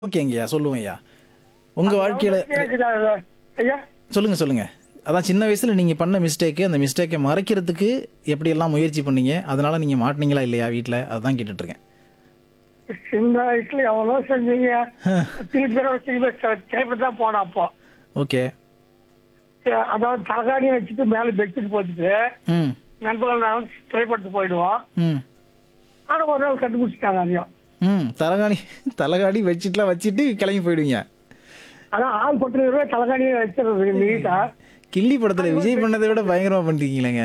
ஓகேங்கய்யா சொல்லுவோம் ஐயா உங்க வாழ்க்கையில கேக்குதா ஐயா சொல்லுங்க சொல்லுங்க அதான் சின்ன வயசுல நீங்க பண்ண மிஸ்டேக்கு அந்த மிஸ்டேக்கை மறைக்கிறதுக்கு எப்படி எல்லாம் முயற்சி பண்ணீங்க அதனால நீங்க மாட்டினீங்களா இல்லையா வீட்ல அதான் கேட்டுட்டு இருக்கேன் சின்ன வயசுல எவ்வளோ செஞ்சீங்க திருப்பி தடவை திருப்பி திருப்பி தான் போனோம் அப்போ ஓகே அஹ் அதாவது தலகாணியை வச்சுட்டு மேலே பெட்ஷீட் போட்டுட்டு ம் நண்பர்கள் நான் ட்ரை பண்ணிட்டு போயிடுவோம் ம் ஆனா ஒரு நாள் கண்டுபிடிச்சிட்டாங்க அதையும் ம் தலகாணி தலகாணி வச்சுட்டுலாம் வச்சுட்டு கிளம்பி போயிடுவீங்க அதான் ஆள் பத்து ரூபாய் தலகாணியை வச்சிருது நீட்டா கில்லி படத்துல விஜய் பண்ணதை விட பயங்கரமா பண்ணிருக்கீங்களேங்க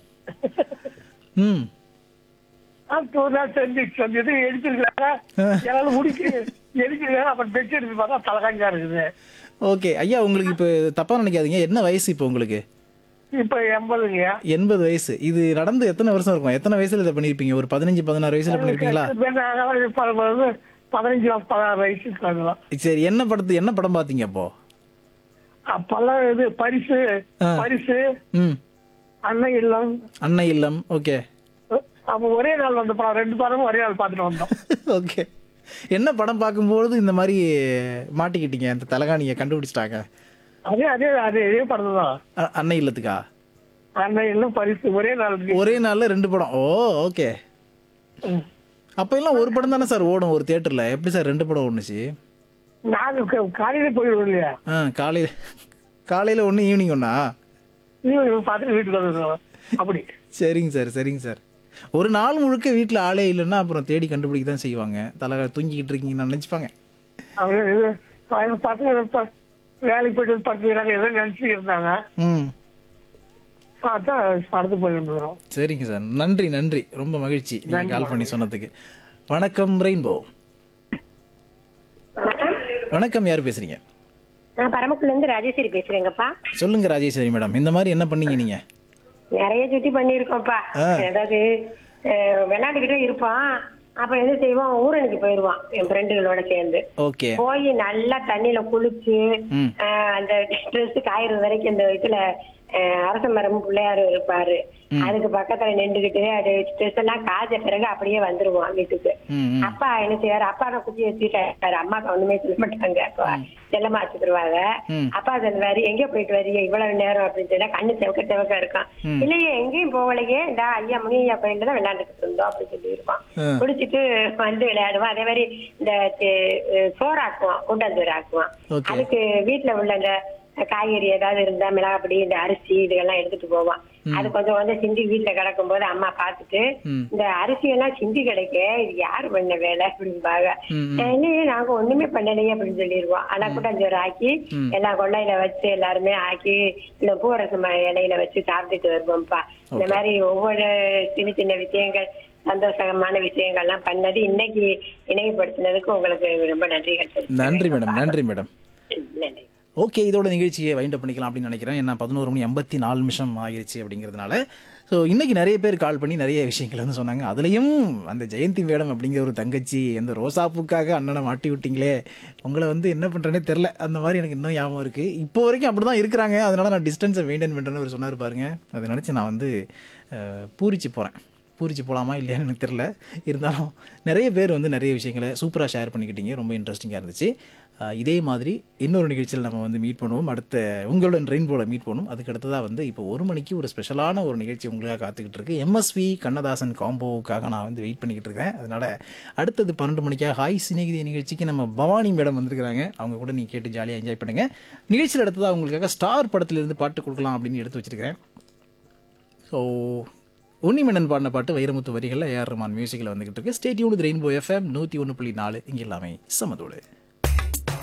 ம் அது ஒரு நாள் செஞ்சு செஞ்சது எடுத்துருக்காங்க என்னால முடிச்சு எடுத்துருக்காங்க அப்புறம் பெட்ஷீட் எடுத்து பார்த்தா தலகாணி தான் இருக்குது ஓகே ஐயா உங்களுக்கு இப்போ தப்பா நினைக்காதீங்க என்ன வயசு இப்போ உங்களுக்கு இப்ப எண்பதுங்க எண்பது வயசு இது நடந்து எத்தனை வருஷம் இருக்கும் எத்தனை வயசுல இதை பண்ணிருப்பீங்க ஒரு பதினஞ்சு பதினாறு வயசுல பண்ணிருப்பீங்களா இப்ப பதினஞ்சு பதினாறு வயசு இருக்காங்களாம் சரி என்ன படத்து என்ன படம் பாத்தீங்க அப்போ அப்பெல்லாம் இது பரிசு ஆ. பரிசு ம் அன்னை இல்லம் அன்னை இல்லம் ஓகே அப்ப ஒரே நாள் வந்த படம் ரெண்டு படமும் ஒரே நாள் பார்த்துட்டு வந்தோம் ஓகே என்ன படம் பார்க்கும்போது இந்த மாதிரி மாட்டிக்கிட்டீங்க அந்த தலகாணியை கண்டுபிடிச்சிட்டாங்க அதே அதே அதே இதே படம் தான் அ- அன்னை இல்லத்துக்கா அன்னை இல்லம் பரிசு ஒரே நாள் இருக்கு. ஒரே நாள்ல ரெண்டு படம் ஓ ஓகே ம். அப்ப எல்லாம் ஒரு படம் தானே சார் ஓடும் ஒரு தியேட்டர்ல எப்படி சார் ரெண்டு படம் ஓடுனுச்சு நாங்க க- காலையில போயிடுவோம் இல்லையா ஆ காலையில காலையில ஒன்று ஈவினிங் ஒண்ணா நீங்க பார்த்துட்டு வீட்டுக்கு வந்துடுவோம் அப்படி சரிங்க சார் சரிங்க சார் ஒரு நாள் முழுக்க வீட்டில் ஆளே இல்லைன்னா அப்புறம் தேடி கண்டுபிடிக்க தான் செய்வாங்க தலை தூங்கிக்கிட்டு இருக்கீங்கன்னு நினச்சிப்பாங்க அவங்க இது அவங்க பசங்க இப்ப வேலைக்கு போயிட்டு படுத்துக்கிறாங்க ஏதோ நினைச்சு இருந்தாங்க ம் பார்த்தா படத்து போயிட்டு வந்துடும் சரிங்க சார் நன்றி நன்றி ரொம்ப மகிழ்ச்சி நீங்கள் கால் பண்ணி சொன்னதுக்கு வணக்கம் ரெயின்போ வணக்கம் யார் பேசுறீங்க நான் பரமக்குள்ள இருந்து ராஜேஸ்வரி பேசுறேங்கப்பா சொல்லுங்க ராஜேஸ்வரி மேடம் இந்த மாதிரி என்ன பண்ணீங்க நீங்க நிறைய சுத்தி பண்ணிருக்கோம்ப்பா ஆ. அதாவது அஹ், விளையாண்டுக்கிட்டே இருப்பான் அப்ப என்ன செய்வான் ஊரணிக்கு போயிருவான் என் ஃப்ரெண்டுகளோட சேர்ந்து ஓகே போய் நல்லா தண்ணியில குளிச்சு ம். அஹ், அந்த ட்ரெஸ் காயிறது வரைக்கும் இந்த இதுல அஹ், அரச மரம் பிள்ளையாரு இருப்பாரு அதுக்கு பக்கத்துல நின்றுகிட்டு அது ட்ரெஸ் எல்லாம் காய்ச்ச பிறகு அப்படியே வந்துருவான் வீட்டுக்கு ம் ம். அப்பா என்ன செய்வாரு அப்பா நான் குச்சி வச்சுட்டாரு அம்மாக்கு ஒண்ணுமே சொல்ல மாட்டாங்க அப்பா செல்லமா வச்சுக்கிடுவாங்க ம். அப்பா சொல்லுவாரு எங்க போயிட்டு வரீங்க இவ்வளவு நேரம் அப்படின்னு சொன்னா கண்ணு செவக்க செவக்க இருக்கான் இல்லையே எங்கேயும் போகலையே இந்த ஐயா முனி ஐயா போயிட்டு தான் விளையாண்டுட்டு இருந்தோம் அப்படின்னு சொல்லி இருப்பான் ஆ. குளிச்சுட்டு வந்து விளையாடுவான் அதே மாதிரி இந்த தி- சோறாக்குவான் கூட்டாஞ்சோறு ஆக்குவான் Okay. அதுக்கு வீட்டுல உள்ள இந்த காய்கறி ஏதாவது இருந்தா மிளகாப்பொடி இந்த அரிசி இதெல்லாம் எடுத்துட்டு போவான் அது கொஞ்சம் கொஞ்சம் சிந்தி வீட்டுல கிடக்கும் போது அம்மா பார்த்துட்டு ம். இந்த அரிசி எல்லாம் சிந்தி கிடைக்க இது யாரு பண்ண வேலை அப்படிம்பாங்க ம், ம். இல்லையே நாங்க ஒண்ணுமே பண்ணலையே அப்படின்னு சொல்லிடுவோம் ஆனா கூட்டாஞ்சோறு ஆக்கி எல்லாம் கொள்ளையில வச்சு எல்லாருமே ஆக்கி இந்த பூரசம் இலையில வச்சு சாப்பிட்டுட்டு வருவோம்ப்பா இந்த மாதிரி ஒவ்வொரு சின்ன சின்ன விஷயங்கள் சந்தோஷமான விஷயங்கள்லாம் பண்ணது இன்னைக்கு நினைவுபடுத்தினதுக்கு உங்களுக்கு ரொம்ப நன்றிகள் நன்றி மேடம் நன்றி மேடம் நன்றி ஓகே இதோட நிகழ்ச்சியை வைண்ட் பண்ணிக்கலாம் அப்படின்னு நினைக்கிறேன் ஏன்னா பதினோரு மணி ஐம்பத்தி நாலு நிமிஷம் ஆகிருச்சு அப்படிங்கிறதுனால ஸோ இன்னைக்கு நிறைய பேர் கால் பண்ணி நிறைய விஷயங்கள் வந்து சொன்னாங்க அதுலேயும் அந்த ஜெயந்தி மேடம் அப்படிங்கிற ஒரு தங்கச்சி அந்த ரோசாப்பூக்காக அண்ணனை மாட்டி விட்டீங்களே உங்களை வந்து என்ன பண்ணுறேனே தெரில அந்த மாதிரி எனக்கு இன்னும் ஞாபகம் இருக்குது இப்போ வரைக்கும் அப்படி தான் இருக்கிறாங்க அதனால நான் டிஸ்டன்ஸை மெயின்டைன் பண்ணுறேன்னு ஒரு சொன்னார் பாருங்க அதை நினச்சி நான் வந்து அஹ், பூரிச்சு போகிறேன் பூரிச்சு போகலாமா இல்லையான்னு எனக்கு தெரில இருந்தாலும் நிறைய பேர் வந்து நிறைய விஷயங்களை சூப்பராக ஷேர் பண்ணிக்கிட்டீங்க ரொம்ப இன்ட்ரெஸ்டிங்காக இருந்துச்சு ஆஹ் இதே மாதிரி இன்னொரு நிகழ்ச்சியில் நம்ம வந்து மீட் பண்ணுவோம் அடுத்த உங்களுடன் ரெயின்போவில் மீட் பண்ணுவோம் அதுக்கு அடுத்ததாக வந்து இப்போ ஒரு மணிக்கு ஒரு ஸ்பெஷலான ஒரு நிகழ்ச்சி உங்களுக்காக காத்துக்கிட்டு இருக்கு எம்எஸ்வி கண்ணதாசன் காம்போவுக்காக நான் வந்து வெயிட் பண்ணிக்கிட்டு இருக்கேன் அதனால் அடுத்தது பன்னெண்டு மணிக்காக ஹாய் சிநேகிதி நிகழ்ச்சிக்கு நம்ம பவானி மேடம் வந்திருக்கிறாங்க அவங்க கூட நீங்கள் கேட்டு ஜாலியாக என்ஜாய் பண்ணுங்கள் நிகழ்ச்சியில் அடுத்ததாக உங்களுக்காக ஸ்டார் படத்திலிருந்து பாட்டு கொடுக்கலாம் அப்படின்னு எடுத்து வச்சிருக்கிறேன் ஸோ உன்னிமன்னன் பாடின பாட்டு வைரமுத்து வரிகளில் ஏஆர் ரஹ்மான் மியூசிக்கில் வந்துகிட்டு இருக்கு ஸ்டேட்யூன் ரெயின்போ எஃப்எம் நூற்றி ஒன்று புள்ளி நாலு இங்கே எல்லாமே சமதோடு